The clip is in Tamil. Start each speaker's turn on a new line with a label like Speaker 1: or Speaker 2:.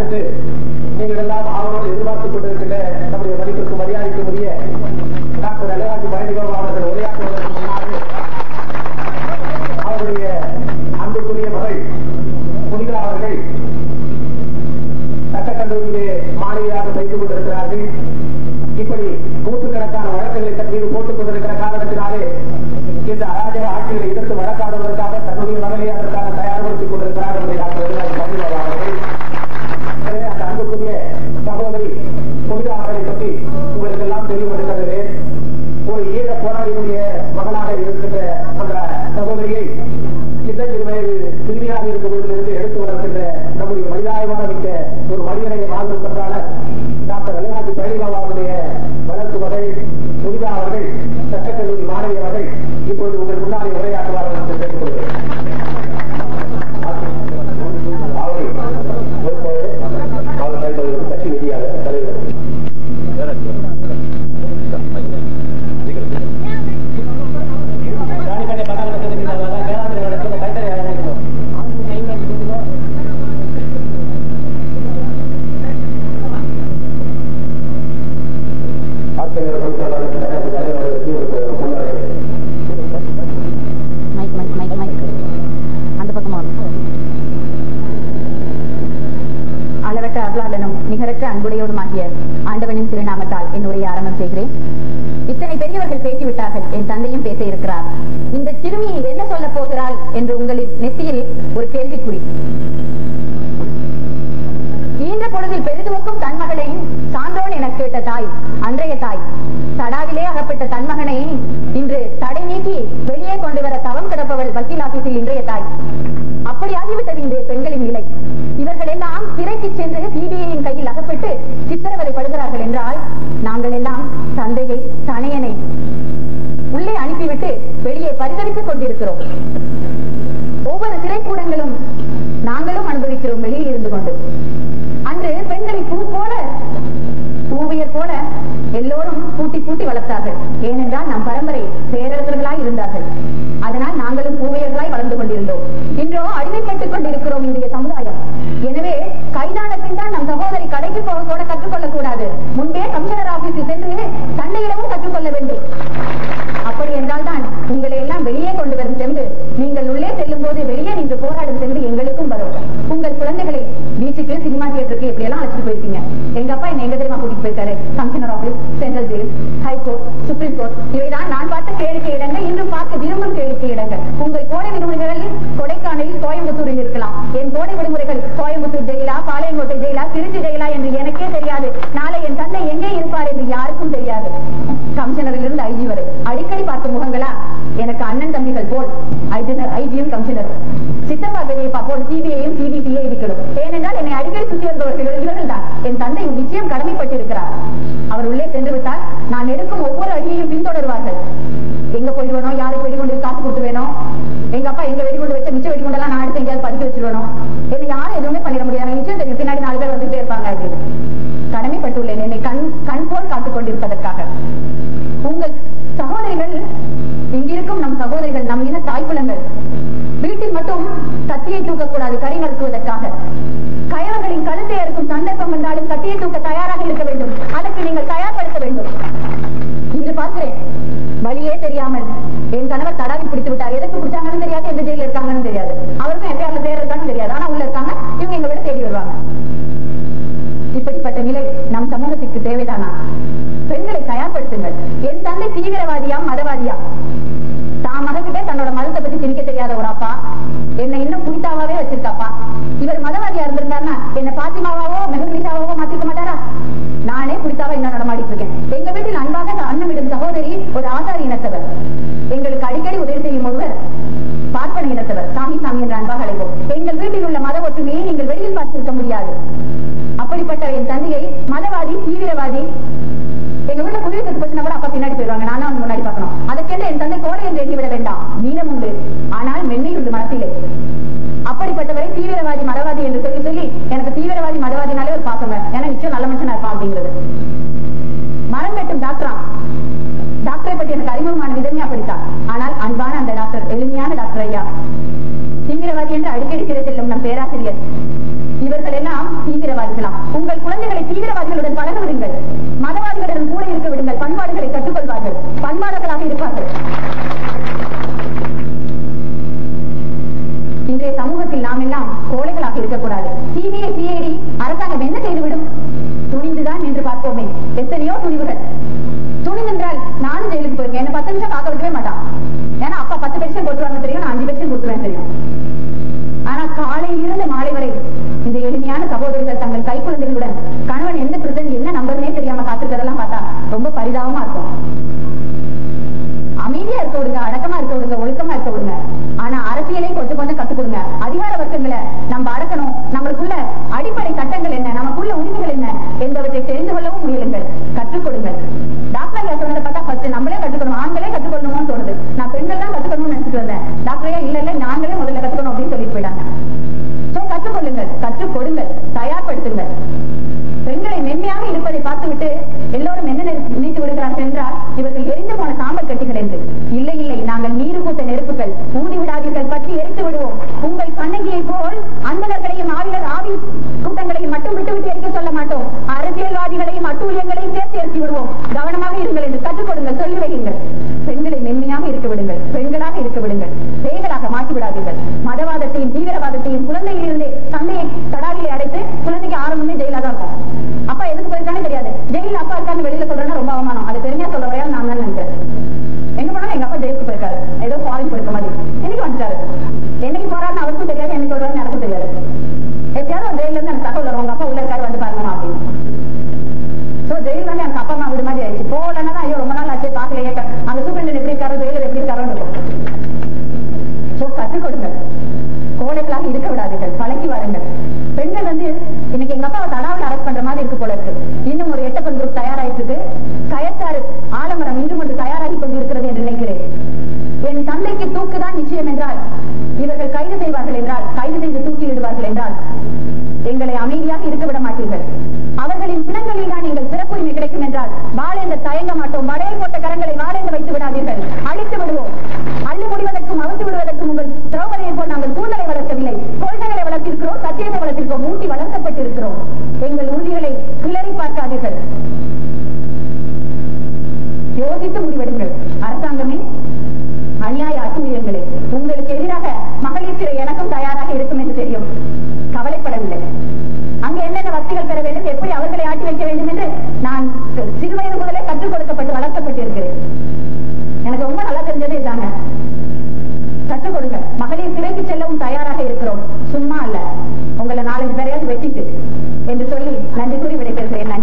Speaker 1: அடுத்து நீங்கள் எல்லாம் ஆவலோடு எதிர்பார்த்துக் கொண்டிருக்கின்ற நம்முடைய மதிப்பிற்கு மரியாதைக்கு உரிய டாக்டர் அழகாஜி பழனிபாபு அவர்கள் உரையாற்றுவதற்கு முன்னாடி அவருடைய அன்புக்குரிய மகள் புனிதா அவர்கள் சட்டக்கல்லூரியிலே மாணவியாக வைத்துக் கொண்டிருக்கிறார்கள் இப்படி நூற்றுக்கணக்கான வழக்குகளை தன் மீது போட்டுக் கொண்டிருக்கிற காரணத்தினாலே இந்த அராஜக ஆட்சிகளை எதிர்த்து வழக்காடுவதற்காக தன்னுடைய மகளை அதற்காக தயார்படுத்திக் கொண்டிருக்கிறார் என்று டாக்டர் எல்ஆர் பழனிபாபு அவர்கள் எனவே அந்த அன்புக்குரிய சகோதரி புனிதா அவர்களை பற்றி உங்களுக்கு எல்லாம் தெளிவுபடுத்துகிறேன் ஒரு ஈழ போராளியினுடைய மகனாக இருக்கின்ற அந்த சகோதரியை சின்னஞ்சிறு வயது சிறுமியாக இருந்ததிலிருந்து எடுத்து வளர்க்கின்ற நம்முடைய மனிதாயமான மிக்க ஒரு மனிதனை வாழ்வு பெற்றாளர் டாக்டர் அலகாஜி பழனிபாபு அவருடைய வளர்ப்பு மகள் புனிதா அவர்கள் சட்டக்கல்லூரி மாணவி அவர்கள் இப்பொழுது உங்கள் முன்னாலே உரையாற்றுவார்கள் என்று கேட்டுக்கொள்கிறேன் அவரை பொறுப்போடு அவர் கைப்பற்றுவது கட்சி ரீதியாக தலைவர் ஆசிரியர் பொறுப்பாளர் தலைவர்களுக்கு ஒரு முன்னாடி
Speaker 2: மைக் மைக் மைக் மைக் அந்த பக்கமா வாங்க. அளவற்ற அருளாளனும் நிகரற்ற அன்புடையோடுமாகிய ஆண்டவனின் திருநாமத்தால் என்னுடைய ஆரம்பம் செய்கிறேன் இத்தனை பெரியவர்கள் பேசிவிட்டார்கள் என் தந்தையும் பேச இருக்கிறார் இந்த சிறுமி என்ன சொல்ல போகிறாள் என்று உங்களின் நெத்தியில் ஒரு கேள்விக்குறி ஈன்ற பொழுதில் பெரிதுவக்கும் தன் மகளை சான்றோன் எனக் கேட்ட தாய் அன்றைய தாய் தடாவிலே அகப்பட்ட தன் மகனை இன்று தடை நீக்கி வெளியே கொண்டு வர தவம் கிடப்பவள் வக்கீல் ஆபீஸில் இன்றைய தாய் அப்படி ஆகிவிட்டது இன்றைய பெண்களின் நிலை இவர்கள் எல்லாம் சிறைக்கு சென்று சிபிஐயின் கையில் அகப்பட்டு சித்திரவதைப்படுகிறார்கள் என்றால் நாங்கள் எல்லாம் தந்தையை தனையனை உள்ளே அனுப்பிவிட்டு வெளியே பரிதவித்துக் கொண்டிருக்கிறோம் ஒவ்வொரு சிறைக்கூடங்களும் நாங்களும் அனுபவிக்கிறோம் வெளியில் இருந்து கொண்டு அன்று பெண்களை பூ போல பூவியர் போல எல்லோரும் பூட்டி பூட்டி வளர்த்தார்கள் ஏனென்றால் நம் பரம்பரை பேரரசர்களாய் இருந்தார்கள் அதனால் நாங்களும் பூவையர்களாய் வளர்ந்து கொண்டிருந்தோம் இன்றோ அடிமைப்பட்டுக் கொண்டிருக்கிறோம் இன்றைய சமுதாயம் எனவே கைதானத்தின் தான் நம் சகோதரி கடைக்கு போக கூட கற்றுக்கொள்ளக் கூடாது முன்பே கமிஷனர் ஆபீஸில் சென்று சண்டையிடவும் கற்றுக்கொள்ள வேண்டும் அப்படி என்றால் தான் உங்களை எல்லாம் வெளியே கொண்டு வரும் சென்று நீங்கள் உள்ளே செல்லும் போது வெளியே நின்று போராடும் சென்று எங்களுக்கும் வரும் உங்கள் குழந்தைகளை பீச்சுக்கு சினிமா தியேட்டருக்கு இப்படி எல்லாம் அழைச்சிட்டு போயிருக்கீங்க எங்க அப்பா என்ன எங்க தெரியுமா கூட்டிட்டு போயிருக்காரு commissioner office central jail high court supreme court இவைதான் நான் பார்த்த கேளிக்கை இடங்கள் இன்றும் பார்க்க விரும்பும் கேளிக்கை இடங்கள் உங்கள் கோடை விடுமுறைகள் கொடைக்கானலில் கோயம்புத்தூரில் இருக்கலாம் என் கோடை விடுமுறைகள் கோயம்புத்தூர் ஜெயிலா பாளையங்கோட்டை ஜெயிலா திருச்சி ஜெயிலா என்று எனக்கே தெரியாது நாளை என் தந்தை எங்கே இருப்பார் என்று யாருக்கும் தெரியாது கமிஷனரில் இருந்து ஐஜி வரை அடிக்கடி பார்த்த முகங்களா எனக்கு அண்ணன் தம்பிகள் போல் ஐஜனர் ஐஜியும் கமிஷனர் சித்தப்பா பெரியப்பா போல் சிபிஐயும் சிபிசிஐ இருக்கணும் ஏனென்றால் என்னை அடிக்கடி சுற்றி வருபவர்கள் இவர்கள் தான் என் தந்தை நிச்சயம் கடமைப்பட்டிருக்கிறார் அவர் உள்ளே சென்று விட்டால் நான் எடுக்கும் ஒவ்வொரு அடியையும் பின்தொடர்வார்கள் எங்க போயிடுவேனோ யாருக்கு வெடிகுண்டு காசு கொடுத்துருவேனோ எங்க அப்பா எங்க வெடிகுண்டு வச்ச மிச்ச வெடிகுண்டெல்லாம் நான் எடுத்து எங்கேயாவது பதுக்கி வச்சிருவேனோ என்னை யாரும் எதுவுமே பண்ணிட முடியாது எனக்கு நிச்சயம் தெரியும் பின்னாடி நாலு பேர் வந்துட்டே இருப்பாங்க அப்படின்னு கடமைப்பட்டுள்ளேன் என்னை கண் கண் போல் காத்துக் கொண்டிருப்பதற்காக உங்கள் சகோதரிகள் இங்கிருக்கும் நம் சகோதரிகள் நம் இன தாய்க்குலங்கள் வீட்டில் மட்டும் கத்தியை தூக்கக்கூடாது கறி நறுக்குவதற்காக கயவர்களின் கழுத்தை அறுக்கும் சந்தர்ப்பம் வந்தாலும் கத்தியை தூக்க தயாராக இருக்க வேண்டும் அதற்கு நீங்கள் தயார்படுத்த வேண்டும் இன்று பார்க்கிறேன் வழியே தெரியாமல் என் கணவர் தடாவி பிடித்து விட்டார் எதற்கு பிடிச்சாங்கன்னு தெரியாது எந்த ஜெயில இருக்காங்கன்னு தெரியாது அவருக்கும் எஃப்ஐஆர்ல பேர் இருக்கான்னு தெரியாது ஆனா உள்ள இருக்காங்க இவங்க எங்க விட தேடி வருவாங்க இப்படிப்பட்ட நிலை நம் சமூகத்திற்கு தேவைதானா பெண்களை தயார்படுத்துங்கள் என் தந்தை தீவிரவாதியா மதவாதியா தான் மகக்கிட்ட தன்னோட மதத்தை பத்தி திணிக்க தெரியாத ஒரு அப்பா என்னை இன்னும் புனிதாவாவே வச்சிருக்காப்பா இவர் மதவாதியா இருந்திருந்தாருன்னா என்ன பாத்திமாவாவோ மெகரிஷாவோ மாத்திருக்க மாட்டாரா நானே புனிதாவா இன்னும் நடமாடிட்டு இருக்கேன் எங்க வீட்டில் அன்பாக அன்னமிடும் சகோதரி ஒரு ஆதாரி இனத்தவர் எங்களுக்கு அடிக்கடி உதவி செய்யும் ஒருவர் பார்ப்பன இனத்தவர் சாமி சாமி என்று அன்பாக அழைப்போம் எங்கள் வீட்டில் உள்ள மத ஒற்றுமையை நீங்கள் வெளியில் பார்த்திருக்க முடியாது அப்படிப்பட்ட என் தந்தையை மதவாதி தீவிரவாதி எங்க வீட்டுல குடியிருக்க பிரச்சனை கூட அப்பா பின்னாடி போயிருவாங்க நானும் அவங்க முன்னாடி பார்க்கணும் அதற்கென்று என் தந்தை கோடை என்று எண்ணிவிட வேண்டாம் நீளம் உண்டு ஆனால் மென்மை உண்டு மனத்திலே அப்படிப்பட்டவரை தீவிரவாதி மதவாதி என்று சொல்லி சொல்லி எனக்கு தீவிரவாதி மதவாதினாலே ஒரு பாசங்க ஏன்னா நிச்சயம் நல்ல மனுஷனா இருப்பான் அப்படிங்கிறது மரம் வெட்டும் டாக்டரா டாக்டரை பற்றி எனக்கு அறிமுகமான விதமே அப்படித்தான் ஆனால் அன்பான அந்த டாக்டர் எளிமையான டாக்டர் ஐயா தீவிரவாதி என்று அடிக்கடி சிறை செல்லும் நம் பேராசிரியர் இவர்கள் எல்லாம் மதவாதிகளாம் தீவிரவாதிகளாம் உங்கள் குழந்தைகளை தீவிரவாதிகளுடன் பழக விடுங்கள் மதவாதிகளுடன் கூட இருக்க விடுங்கள் பண்பாடுகளை கற்றுக்கொள்வார்கள் பண்பாளர்களாக இருப்பார்கள் இன்றைய சமூகத்தில் நாம் எல்லாம் கோழைகளாக இருக்கக்கூடாது சிபிஐ சிஐடி அரசாங்கம் என்ன செய்துவிடும் துணிந்துதான் என்று பார்ப்போமே எத்தனையோ துணிவுகள் துணிவென்றால் நானும் ஜெயிலுக்கு போயிருக்கேன் என்ன பத்து நிமிஷம் காக்க வைக்கவே மாட்டான் ஏன்னா அப்பா பத்து பெர்சன்ட் போட்டுருவாங்க தெரியும் நான் அஞ்சு பெர்சன்ட் கொடுத்துருவேன் தெரியும் ஆனா காலையில் இருந்து மாலை வரை இந்த எளிமையான சகோதரிகள் தங்கள் கைக்குழந்தைகளுடன் கணவன் எந்த பிரசன்ட் என்ன நம்பர்னே தெரியாம காத்திருக்கிறதெல்லாம் பார்த்தா ரொம்ப பரிதாபமா இருக்கும் அமைதியா இருக்க விடுங்க அடக்கமா இருக்க விடுங்க ஒழுக்கமா இருக்க விடுங்க ஆனா அரசியலையும் கொஞ்சம் கொஞ்சம் கத்துக் கொடுங்க அதிகார வர்க்கங்களை நம்ம அடக்கணும் நம்மளுக்குள்ள அடிப்படை சட்டங்கள் என்ன நமக்குள்ள உரிமைகள் என்ன என்பவற்றை தெரிந்து கொள்ளவும் முயலுங்கள் கற்றுக் கொடுங்கள் டாக்டர் ஐயா சொன்னதை பார்த்தா ஃபர்ஸ்ட் நம்மளே கத்துக்கணும் ஆண்களே கத்துக்கணுமோன்னு தோணுது நான் பெண்கள் தான் கத்துக்கணும்னு நினைச்சிட்டு வந்தேன் டாக்டர் ஐயா இல்ல இல்ல நாங்களே முதல்ல கத்துக்கணும் அப்படின்னு சொல்லிட்டு போயிட்டாங்க சோ கற்றுக்கொள்ளுங்கள் கற்றுக் கொடுங்கள் தயார்படுத்துங்கள் பெண்களை மென்மையாக இருப்பதை பார்த்துவிட்டு எல்லோரும் என்ன நினை- நினைத்து விடுகிறார்கள் என்றால் இவர்கள் எரிந்து போன சாம்பல் கட்டிகள் என்று இல்லை இல்லை நாங்கள் நீர் பூத்த நெருப்புகள் ஊதி விடாதீர்கள் பற்றி எரித்து விடுவோம் உங்கள் கண்ணகியை போல் அந்தணர்களையும் ஆவிலர் ஆவி கூட்டங்களையும் மட்டும் விட்டுவிட்டு எரிக்க சொல்ல மாட்டோம் அரசியல்வாதிகளையும் அட்டூழியங்களையும் சேர்த்து எரித்து விடுவோம் கவனமாக இருங்கள் என்று கற்றுக் கொடுங்கள் சொல்லி வையுங்கள் பெண்களை மென்மையாக இருக்க விடுங்கள் பெண்களாக இருக்க விடுங்கள் பேய்களாக மாற்றி விடாதீர்கள் மதவாதத்தையும் தீவிரவாதத்தையும் குழந்தையிலிருந்தே தந்தையை தடாவிலே அடைத்து குழந்தைக்கு ஆரம்பமே ஜெயிலா தான் இருக்கும் அப்பா எதுக்கு போயிருக்கானே தெரியாது ஜெயில அப்பா இருக்கான்னு வெளியில சொல்றேன்னா ரொம்ப அவமானம் அது பெருமையா சொல்ல வரையா நான் தான் நினைக்கிறேன் எங்க போனாலும் எங்க அப்பா ஜெயிலுக்கு போயிருக்காரு ஏதோ ஃபாரின் போயிருக்க மாதிரி என்னைக்கு வந்துட்டாரு என்னைக்கு போறாருன்னு அவருக்கும் தெரியாது என்னைக்கு வருவாருன்னு எனக்கும் தெரியாது எப்பயாவது ஒரு ஜெயில இருந்து எனக்கு தகவல் வரும் உங்க அப்பா உள்ள இருக்காரு வந்து பாருங்கம்மா அப்படின்னு சோ ஜெயில் வந்து எனக்கு அப்பா அம்மா வீடு மாதிரி ஆயிடுச்சு போகலன்னா தான் ஐயோ ரொம்ப நாள் ஆச்சு பாக்கலையே அந்த சூப்பரண்ட் எப்படி இருக்காரோ ஜெயிலர் எப்படி இருக்காரோ இருக்கும் சோ கற்றுக் கொடுங்கள் கோழைகளாக இருக்க விடாதீர்கள் பழக்கி வாருங்கள் பெண்கள் வந்து இன்னைக்கு எங்க அப்பாவை தடாவில் அரெஸ்ட் பண்ற மாதிரி இருக்கு போல இருக்கு இன்னும் ஒரு எட்டப்பன் குரூப் தயாராயிட்டு இருக்கு கயத்தாறு ஆலமரம் இன்று கொண்டு தயாராகி கொண்டிருக்கிறது என்று நினைக்கிறேன் என் தந்தைக்கு தூக்குதான் நிச்சயம் என்றால் இவர்கள் கைது செய்வார்கள் என்றால் கைது செய்து தூக்கிலிடுவார்கள் என்றால் எங்களை அமைதியாக இருக்க விட மாட்டீர்கள் அவர்களின் பிணங்களில் தான் எங்கள் சிறப்புரிமை கிடைக்கும் என்றால் வாழேந்த தயங்க மாட்டோம் வடையில் போட்ட கரங்களை வாழேந்து வைத்து விடாதீர்கள் அழித்து விடுவோம் அள்ளி முடிவதற்கும் அவிழ்த்து விடுவதற்கும் உங்கள் திரௌபதியை போல் நாங்கள் கூண்டலை வளர்க்கவில்லை கொள்கைகளை வளர்த்திருக்கிறோம் சத்தியத்தை வளர்த்திருக்கிறோம் ஊட்டி வளர்க்கப்பட்டிருக்கிறோம் எங்கள் உறுதிகளை கிளறி பார்க்காதீர்கள் யோசித்து முடிவெடுங்கள் அரசாங்கமே அநியாய அசூழியங்களே உங்களுக்கு எதிராக மகளிர் சிறை எனக்கும் தயாராக இருக்கும் என்று தெரியும் கவலைப்படவில்லை அங்கு என்னென்ன வசதிகள் பெற வேண்டும் எப்படி அவர்களை ஆட்டி வைக்க வேண்டும் என்று நான் சிறுவயது முதலே கற்றுக் கொடுக்கப்பட்டு வளர்க்கப்பட்டிருக்கிறேன் எனக்கு ரொம்ப நல்லா தெரிஞ்சதே இதாங்க கற்றுக் கொடுங்க மகளிர் சிறைக்கு செல்லவும் தயாராக இருக்கிறோம் சும்மா அல்ல உங்களை நாலஞ்சு பேரையாவது வெட்டிட்டு என்று சொல்லி நன்றி கூறி விடைபெறுகிறேன்